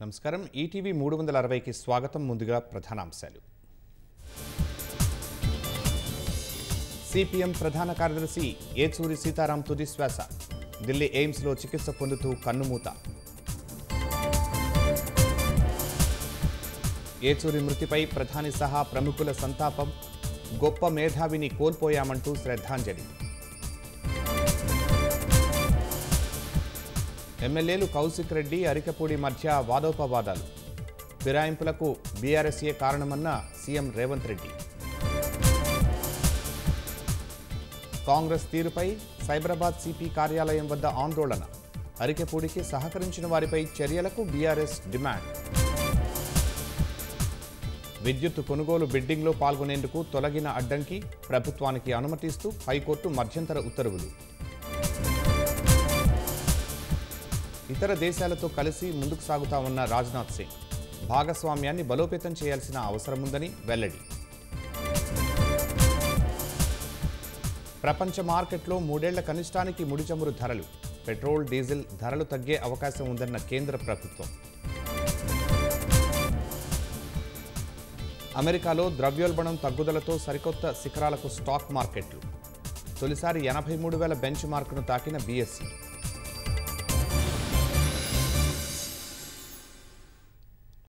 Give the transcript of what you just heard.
నమస్కారం ఈటీవీ మూడు వందల అరవైకి స్వాగతం ముందుగా ప్రధానాంశాలు సిపిఎం ప్రధాన కార్యదర్శి ఏచూరి సీతారాం తుది శ్వాస ఢిల్లీ ఎయిమ్స్లో చికిత్స పొందుతూ కన్నుమూత ఏచూరి మృతిపై ప్రధాని సహా ప్రముఖుల సంతాపం గొప్ప మేధావిని కోల్పోయామంటూ శ్రద్ధాంజలి ఎమ్మెల్యేలు కౌశిక్ రెడ్డి అరికపూడి మధ్య వాదోపవాదాలు ఫిరాయింపులకు బీఆర్ఎస్ఏ కారణమన్న సీఎం రేవంత్ రెడ్డి కాంగ్రెస్ తీరుపై సైబరాబాద్ సిపి కార్యాలయం వద్ద ఆందోళన అరికెపూడికి సహకరించిన వారిపై చర్యలకు బీఆర్ఎస్ డిమాండ్ విద్యుత్ కొనుగోలు బిడ్డింగ్లో పాల్గొనేందుకు తొలగిన అడ్డంకి ప్రభుత్వానికి అనుమతిస్తూ హైకోర్టు మధ్యంతర ఉత్తర్వులు ఇతర దేశాలతో కలిసి ముందుకు సాగుతామన్న రాజ్నాథ్ సింగ్ భాగస్వామ్యాన్ని బలోపేతం చేయాల్సిన అవసరముందని వెల్లడి ప్రపంచ మార్కెట్లో మూడేళ్ల కనిష్టానికి ముడి చమురు ధరలు పెట్రోల్ డీజిల్ ధరలు తగ్గే అవకాశం ఉందన్న కేంద్ర ప్రభుత్వం అమెరికాలో ద్రవ్యోల్బణం తగ్గుదలతో సరికొత్త శిఖరాలకు స్టాక్ మార్కెట్లు తొలిసారి ఎనభై మూడు వేల బెంచ్ మార్కును తాకిన బీఎస్సీ